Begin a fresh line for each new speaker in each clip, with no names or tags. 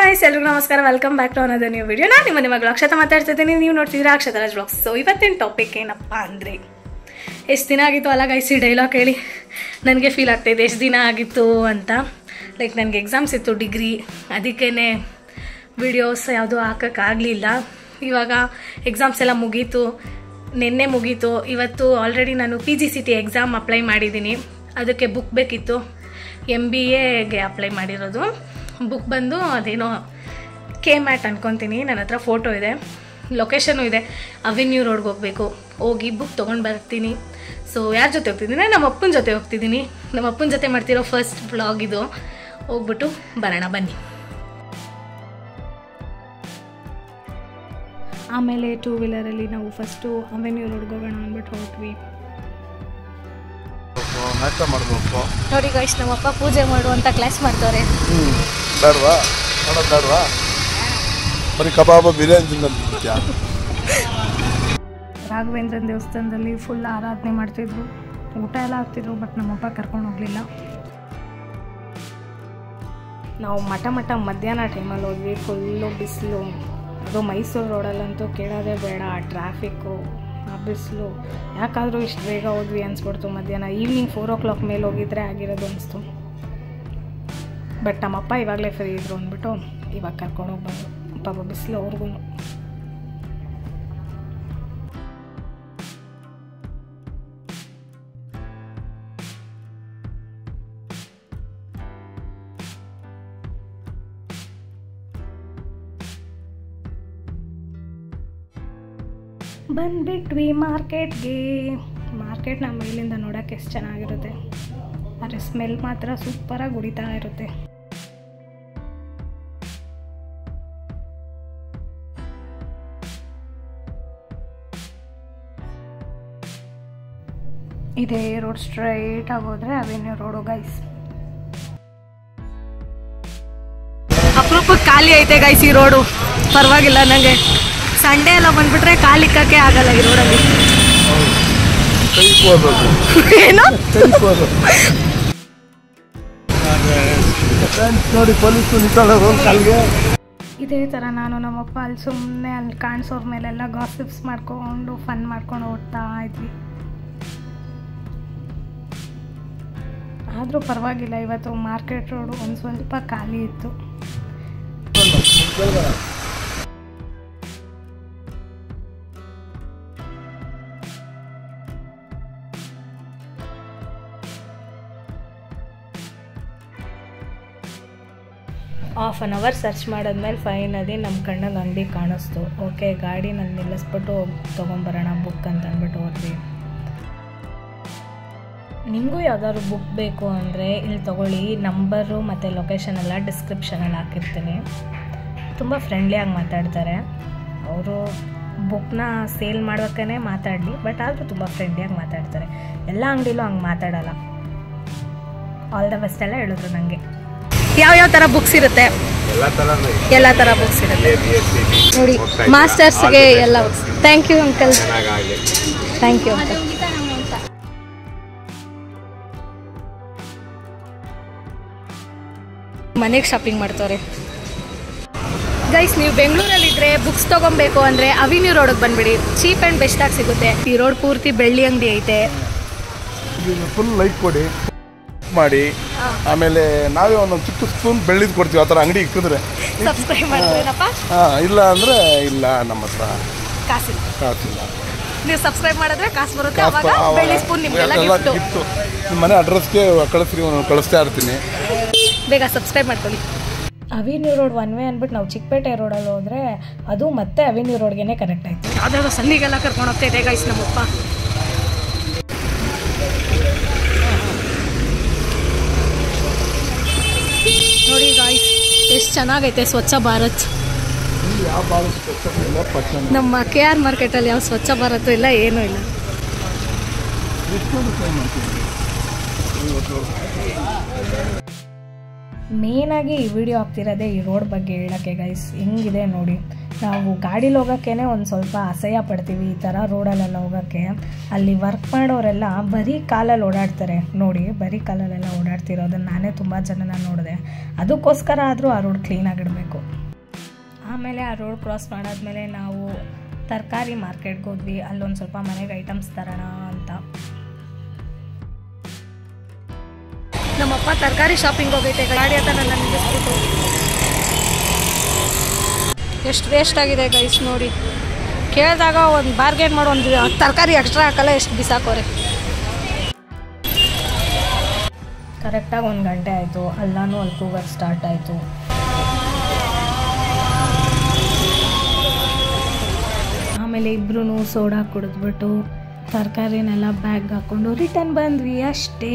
guys ಎಲ್ರಿಗೂ ನಮಸ್ಕಾರ welcome back to ಅನ್ನೋದು ನ್ಯೂ ವಿಡಿಯೋ ನಾನು ನಿಮ್ಮ ಮಗಳು ಅಕ್ಷತ ಮಾತಾಡ್ತಿದ್ದೀನಿ ನೀವು ನೋಡ್ತಿದ್ದೀರಾ ಅಕ್ಷತರಾಜ್ ಬ್ಲಾಗ್ಸ್ ಸೊ ಇವತ್ತಿನ ಟಾಪಿಕ್ ಏನಪ್ಪ ಅಂದರೆ ಎಷ್ಟು ದಿನ ಆಗಿತ್ತು ಅಲ್ಲ ಗೈಸ್ ಈ ಡೈಲಾಗ್ ಹೇಳಿ ನನಗೆ ಫೀಲ್ ಆಗ್ತಾಯಿದೆ ಎಷ್ಟು ದಿನ ಆಗಿತ್ತು ಅಂತ ಲೈಕ್ ನನಗೆ ಎಕ್ಸಾಮ್ಸ್ ಇತ್ತು ಡಿಗ್ರಿ ಅದಕ್ಕೇ ವಿಡಿಯೋಸ್ ಯಾವುದೂ ಹಾಕೋಕ್ಕಾಗಲಿಲ್ಲ ಇವಾಗ ಎಕ್ಸಾಮ್ಸ್ ಎಲ್ಲ ಮುಗೀತು ನಿನ್ನೆ ಮುಗೀತು ಇವತ್ತು ಆಲ್ರೆಡಿ ನಾನು P G C T exam apply ಮಾಡಿದ್ದೀನಿ ಅದಕ್ಕೆ ಬುಕ್ ಬೇಕಿತ್ತು ಎಮ್ ಬಿ ಎಗೆ ಅಪ್ಲೈ ಮಾಡಿರೋದು ಬುಕ್ ಬಂದು ಅದೇನೋ ಕೆ ಮ್ಯಾಟ್ ಅನ್ಕೊತೀನಿ ನನ್ನ ಹತ್ರ ಫೋಟೋ ಇದೆ ಲೊಕೇಶನು ಇದೆ ಅವೆನ್ಯೂ ರೋಡ್ಗೆ ಹೋಗಬೇಕು ಹೋಗಿ ಬುಕ್ ತೊಗೊಂಡು ಬರ್ತೀನಿ ಸೊ ಯಾರ ಜೊತೆ ಹೋಗ್ತಿದ್ದೀನಿ ನಮ್ಮ ಅಪ್ಪನ ಜೊತೆ ಹೋಗ್ತಿದ್ದೀನಿ ನಮ್ಮ ಅಪ್ಪನ ಜೊತೆ ಮಾಡ್ತಿರೋ ಫಸ್ಟ್ ಬ್ಲಾಗ್ ಇದು ಹೋಗ್ಬಿಟ್ಟು ಬರೋಣ ಬನ್ನಿ ಆಮೇಲೆ ಟೂ ವೀಲರಲ್ಲಿ ನಾವು ಫಸ್ಟು ಅವೆನ್ಯೂ ರೋಡ್ಗೆ ಹೋಗೋಣ ಅಂದ್ಬಿಟ್ಟು ಹೊರಟ್ವಿ
ನಾಷ್ಟ ಮಾಡಬೇಕು
ನೋಡಿ ಗೈಸ್ ನಮ್ಮಪ್ಪ ಪೂಜೆ ಮಾಡುವಂಥ ಕ್ಲಾಸ್ ಮಾಡ್ತಾರೆ
ಹ್ಞೂ ಬೇಡವಾ ಮಾಡೋದು ಬೇಡವಾ ಬರೀ ಕಬಾಬ ಬಿರಿಯಾನಿ ತಿನ್ನೋದು
ರಾಘವೇಂದ್ರನ ದೇವಸ್ಥಾನದಲ್ಲಿ ಫುಲ್ ಆರಾಧನೆ ಮಾಡ್ತಿದ್ರು ಊಟ ಎಲ್ಲ ಆಗ್ತಿದ್ರು ಬಟ್ ನಮ್ಮಪ್ಪ ಕರ್ಕೊಂಡು ಹೋಗಲಿಲ್ಲ ನಾವು ಮಠ ಮಠ ಮಧ್ಯಾಹ್ನ ಟೈಮಲ್ಲಿ ಹೋದ್ವಿ ಫುಲ್ಲು ಬಿಸಿಲು ಅದು ಮೈಸೂರು ರೋಡಲ್ಲಂತೂ ಕೇಳೋದೇ ಬೇಡ ಆ ಟ್ರಾಫಿಕ್ಕು ಆ ಬಿಸಿಲು ಯಾಕಾದರೂ ಇಷ್ಟು ಬೇಗ ಹೋದ್ವಿ ಅನ್ಸ್ಬಿಡ್ತು ಮಧ್ಯಾಹ್ನ ಈವ್ನಿಂಗ್ ಫೋರ್ ಓ ಕ್ಲಾಕ್ ಮೇಲೆ ಹೋಗಿದ್ರೆ ಆಗಿರೋದು ಅನಿಸ್ತು ಬಟ್ ನಮ್ಮಪ್ಪ ಇವಾಗಲೇ ಫ್ರೀ ಇದ್ರು ಅಂದ್ಬಿಟ್ಟು ಇವಾಗ ಕರ್ಕೊಂಡು ಹೋಗ್ಬಾರ್ದು ಪಾಪ ಬಿಸಿಲು ಅವ್ರಿಗೂ ಬಂದ್ಬಿಟ್ವಿ ಮಾರ್ಕೆಟ್ಗೆ ಮಾರ್ಕೆಟ್ ನಮ್ಮ ಮೇಲಿಂದ ನೋಡೋಕೆ ಎಷ್ಟು ಚೆನ್ನಾಗಿರುತ್ತೆ ಆದರೆ ಸ್ಮೆಲ್ ಮಾತ್ರ ಸೂಪರಾಗಿ ಉಡಿತಾ ಇರುತ್ತೆ ಇದೇ ರೋಡ್ ಸ್ಟ್ರೈಟ್ ಆಗೋದ್ರೆ ಅವೆನ್ಯೂ ರೋಡು ಗೈಸ್ ಅಪರೂಪಕ್ಕೆ ಖಾಲಿ ಐತೆ ಗೈಸ್ ಈ ರೋಡು ಪರವಾಗಿಲ್ಲ ನನಗೆ ಸಂಡೇ ಎಲ್ಲ ಬಂದ್ಬಿಟ್ರೆ ಕಾಲಿಕ್ಕಕ್ಕೆ ಆಗಲ್ಲ ಈ ರೋಡಲ್ಲಿ
ಕೈ ಕೋರೋದು
ಏನು
ಕೈ ಕೋರೋದು ಫ್ರೆಂಡ್ಸ್ ನೋಡಿ ಪೊಲೀಸು ನಿಂತ್ಕೊಳ್ಳೋದು ಕಾಲ್ಗೆ
ಇದೇ ಥರ ನಾನು ನಮ್ಮಪ್ಪ ಅಲ್ಲಿ ಸುಮ್ಮನೆ ಅಲ್ಲಿ ಕಾಣಿಸೋರ್ ಮೇಲೆಲ್ಲ ಗಾಸಿಪ್ಸ್ ಮಾಡ್ಕೊಂಡು ಫನ್ ಮಾಡ್ಕೊಂಡು ಓಡ್ತಾ ಇದ್ವಿ ಆದರೂ ಪರವಾಗಿಲ್ಲ ಇವತ್ತು ಮಾರ್ಕೆಟ್ ರೋಡು ಒಂದು ಸ್ವಲ್ಪ ಖಾಲಿ ಇತ್ತು ಹಾಫ್ ಆನ್ ಅವರ್ ಸರ್ಚ್ ಮಾಡಿದ್ಮೇಲೆ ಫೈನಲಿ ನಮ್ಮ ಕಣ್ಣಿಗೆ ಅಂಗಡಿ ಕಾಣಿಸ್ತು ಓಕೆ ಗಾಡಿನಲ್ಲಿ ನಿಲ್ಲಿಸ್ಬಿಟ್ಟು ತೊಗೊಂಬರೋಣ ಬುಕ್ ಅಂತ ಅಂದ್ಬಿಟ್ಟು ಹೋದ್ವಿ ನಿಮಗೂ ಯಾವ್ದಾದ್ರು ಬುಕ್ ಬೇಕು ಅಂದರೆ ಇಲ್ಲಿ ತೊಗೊಳ್ಳಿ ನಂಬರು ಮತ್ತು ಲೊಕೇಶನ್ ಎಲ್ಲ ಡಿಸ್ಕ್ರಿಪ್ಷನಲ್ಲಿ ಹಾಕಿರ್ತೀನಿ ತುಂಬ ಫ್ರೆಂಡ್ಲಿಯಾಗಿ ಮಾತಾಡ್ತಾರೆ ಅವರು ಬುಕ್ನ ಸೇಲ್ ಮಾಡೋಕ್ಕೇ ಮಾತಾಡಲಿ ಬಟ್ ಆದರೂ ತುಂಬ ಫ್ರೆಂಡ್ಲಿಯಾಗಿ ಮಾತಾಡ್ತಾರೆ ಎಲ್ಲ ಅಂಗಡಿಲೂ ಹಂಗೆ ಮಾತಾಡಲ್ಲ ಆಲ್ ದ ಬೆಸ್ಟ್ ಎಲ್ಲ ಹೇಳಿದ್ರು ನನಗೆ ಯಾವ್ಯಾವ ಥರ ಬುಕ್ಸ್ ಇರುತ್ತೆ
ಎಲ್ಲ ಥರನೂ
ಎಲ್ಲ ಥರ ಬುಕ್ಸ್ ಇರುತ್ತೆ ನೋಡಿ ಮಾಸ್ಟರ್ಸ್ಗೆ ಎಲ್ಲ ಬುಕ್ಸ್ ಥ್ಯಾಂಕ್ ಯು ಅಂಕಲ್
ಚೆನ್ನಾಗಾಗಲಿ
ಥ್ಯಾಂಕ್ ಯು ಅಂಕಲ್ ಮನೆಗೆ ಶಾಪಿಂಗ್ ಮಾಡ್ತಾರೆ ಗೈಸ್ ನೀವು ಬೆಂಗಳೂರಲ್ಲಿದ್ದರೆ ಬುಕ್ಸ್ ತೊಗೊಬೇಕು ಅಂದರೆ ಅವಿನ್ಯೂ ರೋಡಿಗೆ ಬಂದ್ಬಿಡಿ ಚೀಪ್ ಆ್ಯಂಡ್ ಬೆಸ್ಟಾಗಿ ಸಿಗುತ್ತೆ ಈ ರೋಡ್ ಪೂರ್ತಿ ಬೆಳ್ಳಿ ಅಂಗಡಿ ಐತೆ
ಫುಲ್ ಲೈಟ್ ಕೊಡಿ ಮಾಡಿ ಆಮೇಲೆ ನಾವೇ ಒಂದೊಂದು ಚಿಕ್ಕ ಸ್ಪೂನ್ ಬೆಳ್ಳಿದ್ ಕೊಡ್ತೀವಿ ಆ ಥರ ಅಂಗಡಿ ಇಕ್ಕಿದ್ರೆ
ಸಬ್ಸ್ಕ್ರೈಬ್ ಮಾಡ್ತೀರೇನಪ್ಪ
ಹಾಂ ಇಲ್ಲ ಅಂದರೆ ಇಲ್ಲ ನಮ್ಮ ಹತ್ರ
ಕಾಸಿಲ್ಲ
ಕಾಸಿಲ್ಲ
ನೀವು ಸಬ್ಸ್ಕ್ರೈಬ್ ಮಾಡಿದ್ರೆ ಕಾಸು ಬರುತ್ತೆ
ಕಾಸು
ಅವಾಗ
ಅವಾಗ
ಬೆಳ್ಳಿ ಸ್ಪೂನ್ ನಿಮಗೆಲ್ಲ
ಎಲ್ಲ
ಗಿಫ್ಟು
ಗಿಫ್ಟು ನಿಮ್ಮ ಮನೆ ಅಡ್ರೆಸ್ಗೆ ಕಳಿಸ್ರಿ ನಾನು ಕಳಿಸ್ತಾ ಇರ್ತೀನಿ
ಬೇಗ ಸಬ್ಸ್ಕ್ರೈಬ್ ಮಾಡ್ಕೊಳ್ಳಿ ಅವಿನ್ಯೂ ರೋಡ್ ಒನ್ ವೇ ಅಂದ್ಬಿಟ್ಟು ನಾವು ಚಿಕ್ಕಪೇಟೆ ರೋಡಲ್ಲಿ ಹೋದರೆ ಅದು ಮತ್ತೆ ಅವಿನ್ಯೂ ರೋಡ್ಗೆ ಕನೆಕ್ಟ್ ಆಯಿತು ಯಾವುದಾದ್ರು ಸನ್ನಿಗೆಲ್ಲ ಕರ್ಕೊಂಡು ಹೋಗ್ತಾ ಇದೆ ಗೈಸ್ ನಮ್ಮಪ್ಪ ನೋಡಿ ಗಾಯ್ಸ್ ಎಷ್ಟು ಚೆನ್ನಾಗೈತೆ ಸ್ವಚ್ಛ ಭಾರತ್
ಯಾವ ಭಾಳ ಇಲ್ಲ ಪಟ್ಟಣ
ನಮ್ಮ ಕೆ ಆರ್ ಮಾರ್ಕೆಟಲ್ಲಿ ಯಾವ ಸ್ವಚ್ಛ ಭಾರತ್ ಇಲ್ಲ ಏನೂ ಇಲ್ಲ ಮೇನಾಗಿ ಈ ವಿಡಿಯೋ ಆಗ್ತಿರೋದೇ ಈ ರೋಡ್ ಬಗ್ಗೆ ಹೇಳೋಕ್ಕೆ ಗೈಸ್ ಹೆಂಗಿದೆ ನೋಡಿ ನಾವು ಗಾಡೀಲಿ ಹೋಗೋಕ್ಕೇ ಒಂದು ಸ್ವಲ್ಪ ಅಸಹ್ಯ ಪಡ್ತೀವಿ ಈ ಥರ ರೋಡಲ್ಲೆಲ್ಲ ಹೋಗೋಕ್ಕೆ ಅಲ್ಲಿ ವರ್ಕ್ ಮಾಡೋರೆಲ್ಲ ಬರೀ ಕಾಲಲ್ಲಿ ಓಡಾಡ್ತಾರೆ ನೋಡಿ ಬರೀ ಕಾಲಲ್ಲೆಲ್ಲ ಓಡಾಡ್ತಿರೋದನ್ನ ನಾನೇ ತುಂಬ ಜನನ ನೋಡಿದೆ ಅದಕ್ಕೋಸ್ಕರ ಆದರೂ ಆ ರೋಡ್ ಕ್ಲೀನಾಗಿಡಬೇಕು ಆಮೇಲೆ ಆ ರೋಡ್ ಕ್ರಾಸ್ ಮಾಡಾದ್ಮೇಲೆ ನಾವು ತರಕಾರಿ ಮಾರ್ಕೆಟ್ಗೆ ಹೋದ್ವಿ ಅಲ್ಲೊಂದು ಸ್ವಲ್ಪ ಮನೆಗೆ ಐಟಮ್ಸ್ ತರೋಣ ಅಂತ ನಮ್ಮಪ್ಪ ತರಕಾರಿ ಶಾಪಿಂಗ್ ಹೋಗೈತೆ ಗಾಡಿ ಹತ್ರ ನನ್ನ ನಿಲ್ಲಿಸ್ಬಿಟ್ಟು ಎಷ್ಟು ವೇಸ್ಟ್ ಆಗಿದೆ ಗೈಸ್ ನೋಡಿ ಕೇಳಿದಾಗ ಒಂದು ಬಾರ್ಗೇನ್ ಮಾಡೋ ಒಂದು ತರಕಾರಿ ಎಕ್ಸ್ಟ್ರಾ ಹಾಕಲ್ಲ ಎಷ್ಟು ಬಿಸಾಕೋರೆ ಕರೆಕ್ಟಾಗಿ ಒಂದು ಗಂಟೆ ಆಯಿತು ಅಲ್ಲಾನು ಅಲ್ಲಿ ಕೂಗೋದು ಸ್ಟಾರ್ಟ್ ಆಯಿತು ಆಮೇಲೆ ಇಬ್ರು ಸೋಡಾ ಕುಡಿದ್ಬಿಟ್ಟು ತರಕಾರಿನೆಲ್ಲ ಬ್ಯಾಗ್ ಹಾಕ್ಕೊಂಡು ರಿಟರ್ನ್ ಬಂದ್ವಿ ಅಷ್ಟೇ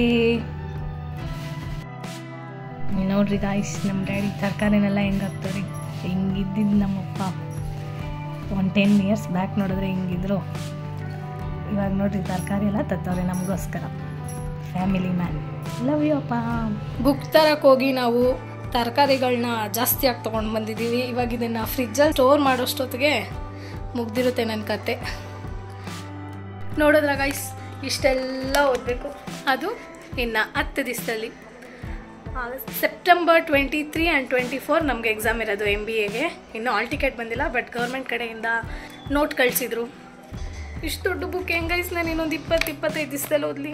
ನೋಡ್ರಿ ಗಾಯ್ಸ್ ನಮ್ಮ ಡ್ಯಾಡಿ ತರಕಾರಿನೆಲ್ಲ ಹೆಂಗೆ ಹಾಕ್ತಾರೆ ಹೆಂಗಿದ್ದಿದ್ದು ನಮ್ಮಪ್ಪ ಒಂದು ಟೆನ್ ಇಯರ್ಸ್ ಬ್ಯಾಕ್ ನೋಡಿದ್ರೆ ಹಿಂಗಿದ್ರು ಇವಾಗ ನೋಡ್ರಿ ತರಕಾರಿ ಎಲ್ಲ ತತ್ತವ್ರೆ ನಮಗೋಸ್ಕರ ಫ್ಯಾಮಿಲಿ ಮ್ಯಾನ್ ಲವ್ ಯು ಅಪ್ಪ ಬುಕ್ ತರಕ್ಕೆ ಹೋಗಿ ನಾವು ತರಕಾರಿಗಳನ್ನ ಜಾಸ್ತಿ ಆಗಿ ತೊಗೊಂಡು ಬಂದಿದ್ದೀವಿ ಇವಾಗ ಇದನ್ನು ಫ್ರಿಜ್ಜಲ್ಲಿ ಸ್ಟೋರ್ ಮಾಡೋಷ್ಟೊತ್ತಿಗೆ ಮುಗ್ದಿರುತ್ತೆ ನನ್ನ ಕತೆ ನೋಡಿದ್ರ ಗೈಸ್ ಇಷ್ಟೆಲ್ಲ ಓದಬೇಕು ಅದು ಇನ್ನು ಹತ್ತು ದಿವಸದಲ್ಲಿ September twenty three and twenty four ನಮಗೆ ಎಕ್ಸಾಮ್ ಇರೋದು ಎಮ್ ಬಿ ಎಗೆ ಇನ್ನೂ ಆಲ್ ಟಿಕೆಟ್ ಬಂದಿಲ್ಲ ಬಟ್ ಗೌರ್ಮೆಂಟ್ ಕಡೆಯಿಂದ ನೋಟ್ ಕಳಿಸಿದ್ರು ಇಷ್ಟು ದೊಡ್ಡ ಬುಕ್ ಹೆಂಗೈಸ್ ನಾನು ಇನ್ನೊಂದು ಇಪ್ಪತ್ತು ಇಪ್ಪತ್ತೈದು ದಿವಸದಲ್ಲಿ ಓದಲಿ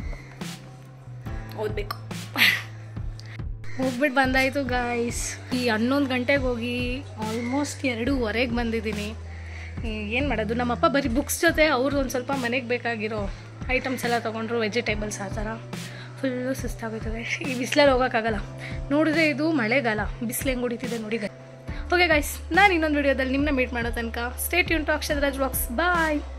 ಓದಬೇಕು ಹೋಗ್ಬಿಟ್ಟು ಬಂದಾಯಿತು ಗಾಯ್ಸ್ ಈ ಹನ್ನೊಂದು ಗಂಟೆಗೆ ಹೋಗಿ ಆಲ್ಮೋಸ್ಟ್ ಎರಡೂವರೆಗೆ ಬಂದಿದ್ದೀನಿ ಏನು ಮಾಡೋದು ನಮ್ಮಪ್ಪ ಬರೀ ಬುಕ್ಸ್ ಜೊತೆ ಅವ್ರು ಒಂದು ಸ್ವಲ್ಪ ಮನೆಗೆ ಬೇಕಾಗಿರೋ ಐಟಮ್ಸ್ ಎಲ್ಲ ತೊಗೊಂಡ್ರು ವೆಜಿಟೇಬಲ್ಸ್ ಆ ಥರ ಫುಲ್ಲು ಸುಸ್ತಾಗೋಯ್ತದೆ ಈ ಬಿಸಿಲಲ್ಲಿ ಹೋಗೋಕ್ಕಾಗಲ್ಲ ನೋಡಿದ್ರೆ ಇದು ಮಳೆಗಾಲ ಬಿಸಿಲು ಹೆಂಗೆ ಹೊಡಿತಿದೆ ನೋಡಿ ಓಕೆ ಗಾಯ್ಸ್ ನಾನು ಇನ್ನೊಂದು ವಿಡಿಯೋದಲ್ಲಿ ನಿಮ್ಮನ್ನ ಮೀಟ್ ಮಾಡೋ ತನಕ ಸ್ಟೇಟ್ ಯೂನ್ ಟು ಅಕ್ಷದ್ರಾಜ್ ಬಾಕ್ಸ್ ಬಾಯ್